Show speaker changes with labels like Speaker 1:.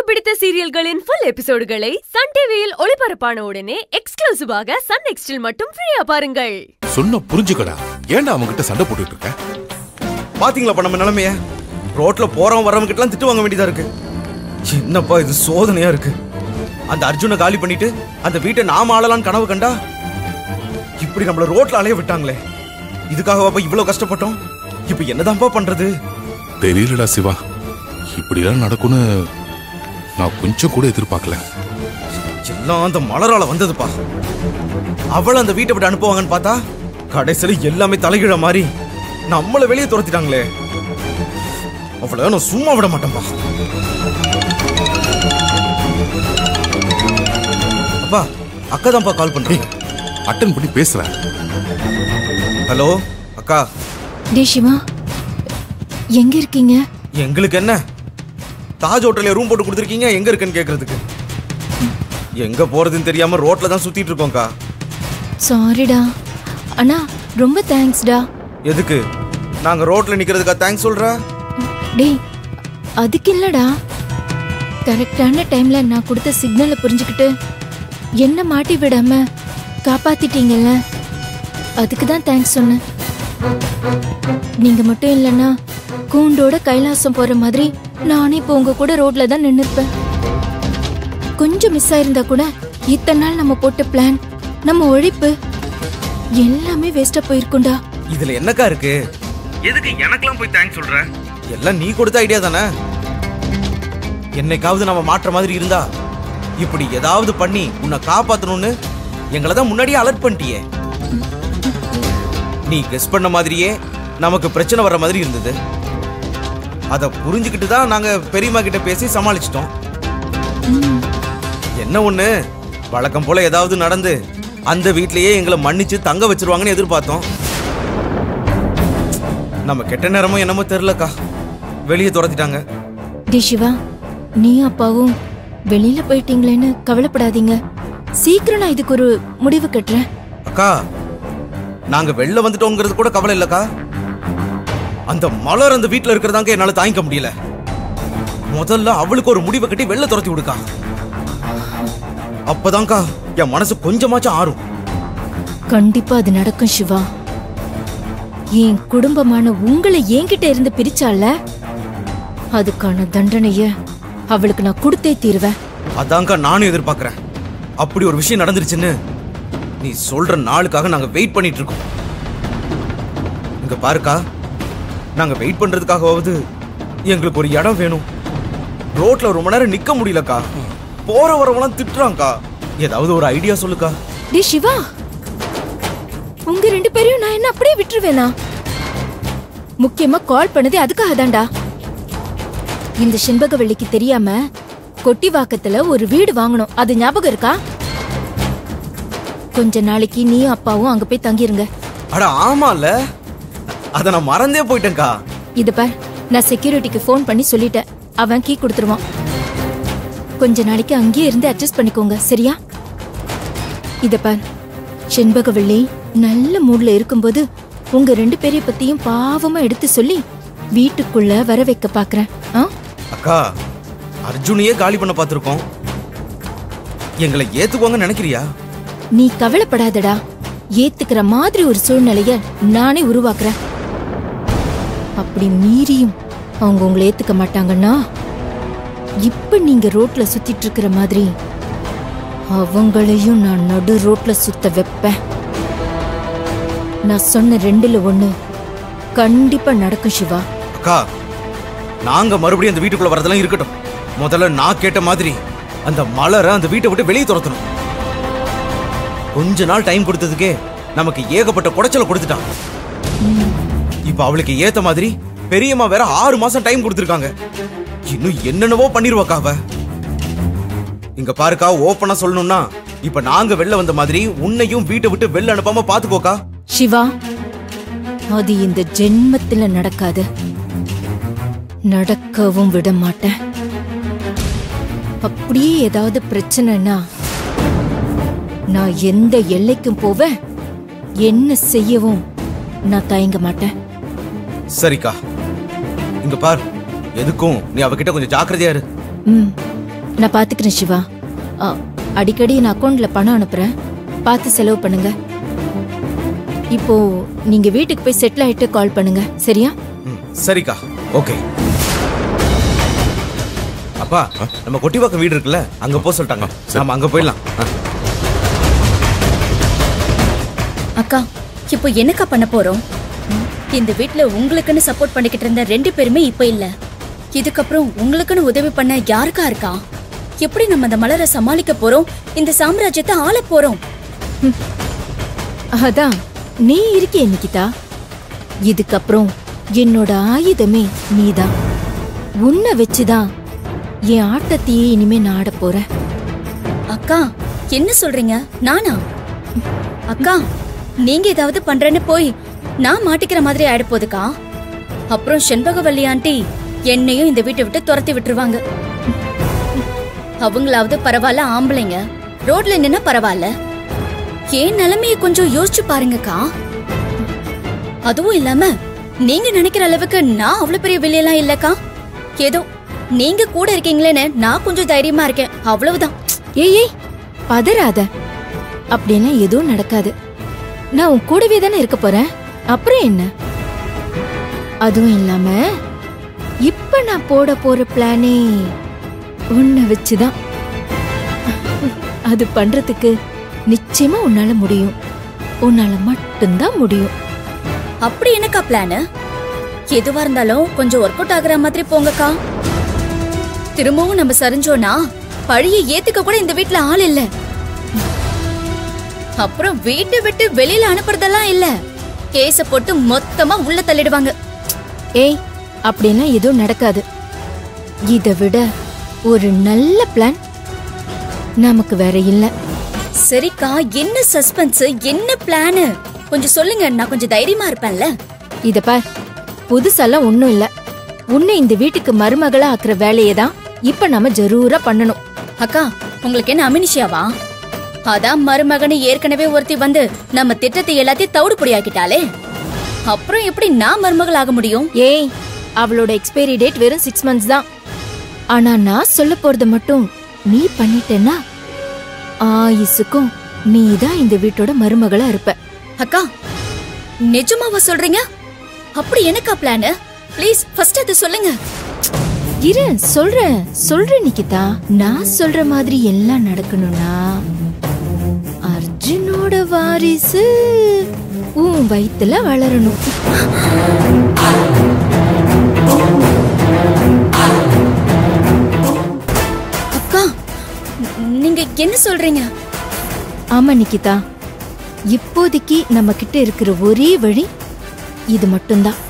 Speaker 1: பிடித்த சீரியல்களின் full எபிசோடுகளை Sun டிவியில் ஒளிபரப்பான உடனே எக்ஸ்க்ளூசிவாக சன் நெக்ஸ்டில் மட்டும் ஃப்ரீயா பாருங்கள்
Speaker 2: சொன்ன புரிஞ்சுக்கடா ஏன்டா அவன்கிட்ட சண்டை போட்டுட்டு இருக்க
Speaker 3: பாத்தீங்களாப்பா நம்ம நிலைமைய ரோட்ல போறவன் வரவங்க கிட்டலாம் திட்டு வாங்க வேண்டியதா இருக்கு என்னப்பா இது சோதனையா இருக்கு அந்த அர்ஜுனை காலி பண்ணிட்டு அந்த வீட்டை நாம ஆளலான்னு கனவு கண்டா இப்படி நம்மள ரோட்ல அலைய விட்டாங்களே இதுக்காகவாப்பா இவ்வளவு கஷ்டப்பட்டோம் இப்ப என்னதான்ப்பா பண்றது
Speaker 2: தெரியலடா சிவா இப்படிலாம் நடக்கும்னு நான் கொஞ்சம் கூட எதிர்பார்க்கல
Speaker 3: எல்லாம் அந்த மலரால வந்ததுப்பா அவள அந்த வீட்டை விட்டு அனுப்புவாங்கன்னு பார்த்தா கடைசியில எல்லாமே தலைகீழ மாதிரி நம்மள வெளியே துரத்திட்டாங்களே அவளை நான் சும்மா விட மாட்டேன்பா அப்பா அக்கா தான்ப்பா கால் பண்றேன்
Speaker 2: அட்டன் பண்ணி பேசுறேன்
Speaker 3: ஹலோ அக்கா
Speaker 4: டே சிவா எங்க இருக்கீங்க
Speaker 3: எங்களுக்கு என்ன தாஜ் ஹோட்டல்ல ரூம் போட்டு கொடுத்துருக்கீங்க எங்க இருக்குன்னு கேக்குறதுக்கு எங்க போறதுன்னு தெரியாம ரோட்ல தான் சுத்திட்டு இருக்கோம்க்கா
Speaker 4: சாரிடா அண்ணா ரொம்ப தேங்க்ஸ்டா
Speaker 3: எதுக்கு நாங்க ரோட்ல நிக்கிறதுக்கா தேங்க்ஸ் சொல்றா
Speaker 4: டேய் அதுக்கு இல்லடா கரெக்டான டைம்ல நான் கொடுத்த சிக்னலை புரிஞ்சுக்கிட்டு என்ன மாட்டி விடாம காப்பாத்திட்டீங்கல்ல அதுக்கு தான் தேங்க்ஸ் சொன்னேன் நீங்க மட்டும் இல்லைன்னா கூண்டோட கைலாசம் போற மாதிரி நானே இப்போ உங்க கூட ரோட்ல தான் நின்னுருப்பேன் கொஞ்சம் மிஸ் ஆயிருந்தா கூட இத்தனை நாள் நம்ம போட்ட பிளான் நம்ம உழைப்பு எல்லாமே வேஸ்டா போயிருக்கும்டா
Speaker 3: இதுல என்னக்கா இருக்கு எதுக்கு எனக்கெல்லாம் போய் தேங்க்ஸ் சொல்ற எல்லாம் நீ கொடுத்த ஐடியா தானே என்னைக்காவது நம்ம மாற்ற மாதிரி இருந்தா இப்படி ஏதாவது பண்ணி உன்னை காப்பாத்தணும்னு எங்களை தான் முன்னாடியே அலர்ட் பண்ணிட்டியே நீ கெஸ் பண்ண மாதிரியே நமக்கு பிரச்சனை வர்ற மாதிரி இருந்தது அதை புரிஞ்சுக்கிட்டு தான் நாங்க பெரியம்மா கிட்ட பேசி சமாளிச்சிட்டோம் என்ன ஒண்ணு வழக்கம் போல ஏதாவது நடந்து அந்த வீட்லயே எங்களை மன்னிச்சு தங்க வச்சிருவாங்கன்னு எதிர்பார்த்தோம் நம்ம கெட்ட நேரமும் என்னமோ தெரிலக்கா வெளியே துரத்திட்டாங்க
Speaker 4: டி சிவா நீ அப்பாவும் வெளியில போயிட்டீங்களேன்னு கவலைப்படாதீங்க சீக்கிரம் நான் இதுக்கு ஒரு முடிவு கட்டுறேன்
Speaker 3: அக்கா நாங்க வெளில வந்துட்டோங்கிறது கூட கவலை இல்லக்கா அந்த மலர் அந்த வீட்ல இருக்கிறதாங்க என்னால தாங்கிக்க முடியல முதல்ல அவளுக்கு ஒரு முடிவை கட்டி வெளில துரத்தி விடுக்கா அப்பதான்க்கா என் மனசு கொஞ்சமாச்சும் ஆறும்
Speaker 4: கண்டிப்பா அது நடக்கும் சிவா என் குடும்பமான உங்களை என்கிட்ட இருந்து பிரிச்சால அதுக்கான தண்டனைய அவளுக்கு நான் கொடுத்தே தீருவேன்
Speaker 3: அதான்க்கா நானும் எதிர்பார்க்கறேன் அப்படி ஒரு விஷயம் நடந்துருச்சுன்னு நீ சொல்ற நாளுக்காக நாங்க வெயிட் பண்ணிட்டு இருக்கோம் இங்க பாருக்கா நாங்க வெயிட் பண்றதுக்காகவாவது எங்களுக்கு ஒரு இடம் வேணும் ரோட்ல ரொம்ப நேரம் நிக்க முடியலக்கா போற வரவங்களாம் திட்டுறாங்கக்கா ஏதாவது ஒரு ஐடியா சொல்லுக்கா
Speaker 4: டி சிவா உங்க ரெண்டு பேரையும் நான் என்ன அப்படியே விட்டுருவேனா முக்கியமா கால் பண்ணதே அதுக்காக தான்டா இந்த செண்பகவல்லிக்கு தெரியாம கொட்டிவாக்கத்துல ஒரு வீடு வாங்கணும் அது ஞாபகம் இருக்கா கொஞ்ச நாளைக்கு நீயும் அப்பாவும் அங்க போய் தங்கிருங்க
Speaker 3: அட ஆமால அத நான் மறந்தே போயிட்டேன்க்கா
Speaker 4: இத பார் நான் செக்யூரிட்டிக்கு ஃபோன் பண்ணி சொல்லிட்டேன் அவன் கீ கொடுத்துருவான் கொஞ்ச நாளைக்கு அங்கேயே இருந்து அட்ஜஸ்ட் பண்ணிக்கோங்க சரியா இத பார் செண்பகவள்ளி நல்ல மூட்ல இருக்கும்போது உங்க ரெண்டு பேரை பத்தியும் பாவமா எடுத்து சொல்லி வீட்டுக்குள்ள வர வைக்க பாக்குறேன் ஆ
Speaker 3: அக்கா அர்ஜுனையே காலி பண்ண பார்த்திருக்கோம் எங்களை ஏத்துக்குவாங்க நினைக்கிறியா
Speaker 4: நீ கவலைப்படாதடா ஏத்துக்கிற மாதிரி ஒரு சூழ்நிலைய நானே உருவாக்குறேன் அப்படி மீறியும் அவங்க உங்களை ஏத்துக்க மாட்டாங்கன்னா இப்ப நீங்க ரோட்ல சுத்திட்டு இருக்கிற மாதிரி அவங்களையும் நான் நடு ரோட்ல சுத்த வைப்பேன் நான் சொன்ன ரெண்டுல ஒண்ணு கண்டிப்பா நடக்கும் சிவா
Speaker 3: அக்கா நாங்க மறுபடியும் அந்த வீட்டுக்குள்ள வரதெல்லாம் இருக்கட்டும் முதல்ல நான் கேட்ட மாதிரி அந்த மலரை அந்த வீட்டை விட்டு வெளியே துரத்தணும் கொஞ்ச நாள் டைம் கொடுத்ததுக்கே நமக்கு ஏகப்பட்ட குடைச்சலை கொடுத்துட்டான் இப்ப அவளுக்கு ஏத்த மாதிரி பெரியம்மா வேற ஆறு மாசம் டைம் கொடுத்துருக்காங்க இன்னும் என்னென்னவோ பண்ணிருவாக்கா அவ இங்க பாருக்கா ஓப்பனா சொல்லணும்னா இப்ப நாங்க வெளில வந்த மாதிரி உன்னையும் வீட்டை விட்டு வெளில அனுப்பாம பாத்துக்கோக்கா
Speaker 4: சிவா அது இந்த ஜென்மத்துல நடக்காது நடக்கவும் விட மாட்டேன் அப்படியே ஏதாவது பிரச்சனைனா நான் எந்த எல்லைக்கும் போவேன் என்ன செய்யவும் நான் தயங்க மாட்டேன்
Speaker 3: சரிக்கா இங்க பார் எதுக்கும் நீ அவகிட்ட கொஞ்சம் ஜாக்கிரதையா இரு
Speaker 4: ம் நான் பாத்துக்கிறேன் சிவா ஆ, அடிக்கடி நான் அக்கௌண்ட்ல பணம் அனுப்புறேன் பார்த்து செலவு பண்ணுங்க இப்போ நீங்க வீட்டுக்கு போய் செட்டில் ஆயிட்டு கால் பண்ணுங்க சரியா
Speaker 3: ம், சரிக்கா ஓகே அப்பா நம்ம கொட்டிவாக்கம் வீடு இருக்குல்ல அங்க போக சொல்லிட்டாங்க நாம அங்க போயிடலாம் ஆ.
Speaker 5: அக்கா இப்போ என்னக்கா பண்ண போறோம் இந்த வீட்ல உங்களுக்குன்னு சப்போர்ட் பண்ணிக்கிட்டு இருந்த ரெண்டு பேருமே இப்ப இல்ல இதுக்கப்புறம் உங்களுக்குன்னு உதவி பண்ண யாருக்கா இருக்கா எப்படி நம்ம அந்த மலரை சமாளிக்க போறோம் இந்த சாம்ராஜ்யத்தை ஆள போறோம்
Speaker 4: அதான் நீ இருக்கே நிக்கிதா இதுக்கப்புறம் என்னோட ஆயுதமே நீதான் உன்னை வச்சுதான் என் ஆட்டத்தையே இனிமே நான் ஆடப் போறேன்
Speaker 5: அக்கா என்ன சொல்றீங்க நானா அக்கா நீங்க ஏதாவது பண்றேன்னு போய் நான் மாட்டிக்கிற மாதிரி ஆயிட போகுதுக்கா அப்புறம் செண்பகவல்லி ஆண்டி என்னையும் இந்த வீட்டை விட்டு துரத்தி விட்டுருவாங்க அவங்களாவது பரவாயில்ல ஆம்பளைங்க ரோட்ல நின்னா பரவாயில்ல ஏன் நிலைமைய கொஞ்சம் யோசிச்சு பாருங்கக்கா அதுவும் இல்லாம நீங்க நினைக்கிற அளவுக்கு நான் அவ்வளவு பெரிய வில்லையெல்லாம் இல்லக்கா ஏதோ நீங்க கூட இருக்கீங்களேன்னு நான் கொஞ்சம் தைரியமா இருக்கேன் அவ்வளவுதான்
Speaker 4: ஏய் ஏய் பதறாத அப்படியெல்லாம் எதுவும் நடக்காது நான் உன் கூடவே தானே இருக்க போறேன் அப்புறம் என்ன அதுவும் இல்லாம இப்ப நான் போட போற பிளானே உன்னை வச்சுதான் அது பண்றதுக்கு நிச்சயமா உன்னால முடியும் உன்னால மட்டும்தான் முடியும்
Speaker 5: அப்படி என்னக்கா பிளான் எதுவா இருந்தாலும் கொஞ்சம் ஒர்க் அவுட் ஆகுற மாதிரி போங்கக்கா திரும்பவும் நம்ம சரிஞ்சோனா பழிய ஏத்துக்க கூட இந்த வீட்ல ஆள் இல்ல அப்புறம் வீட்டை விட்டு வெளியில அனுப்புறதெல்லாம் இல்ல கேஸ போட்டு மொத்தமா உள்ள தள்ளிடுவாங்க
Speaker 4: ஏய் அப்படியெல்லாம் எதுவும் நடக்காது இதை விட ஒரு நல்ல பிளான் நமக்கு வேற இல்லை
Speaker 5: சரிக்கா என்ன சஸ்பென்ஸ் என்ன பிளான் கொஞ்சம் சொல்லுங்க நான் கொஞ்சம் தைரியமா இருப்பேன்ல
Speaker 4: இத பார் புதுசாலாம் ஒண்ணும் இல்ல உன்னை இந்த வீட்டுக்கு மருமகளா ஆக்குற வேலையை தான் இப்ப நாம ஜரூரா பண்ணணும்
Speaker 5: அக்கா உங்களுக்கு என்ன அமினிஷியாவா அதான் மருமகனு ஏற்கனவே ஒருத்தி வந்து நம்ம திட்டத்தை எல்லாத்தையும் தவிடு பொடியாக்கிட்டாளே அப்புறம் எப்படி நான் மருமகள் ஆக முடியும்
Speaker 4: ஏய் அவளோட எக்ஸ்பைரி டேட் வெறும் சிக்ஸ் மந்த்ஸ் தான் ஆனா நான் சொல்ல போறத மட்டும் நீ பண்ணிட்டேன்னா ஆயுசுக்கும் நீ தான் இந்த வீட்டோட மருமகளா இருப்ப
Speaker 5: அக்கா நிஜமாவா சொல்றீங்க அப்படி எனக்கா பிளான் ப்ளீஸ் ஃபர்ஸ்ட் அதை சொல்லுங்க
Speaker 4: இரு சொல்றேன் சொல்றேன் நிக்கிதா நான் சொல்ற மாதிரி எல்லாம் நடக்கணும்னா அர்ஜுனோட வாரிசு உன் வயித்துல வளரணும்
Speaker 5: அக்கா நீங்க என்ன சொல்றீங்க
Speaker 4: ஆமா நிக்கிதா இப்போதைக்கு நம்ம கிட்ட இருக்கிற ஒரே வழி இது மட்டும்தான்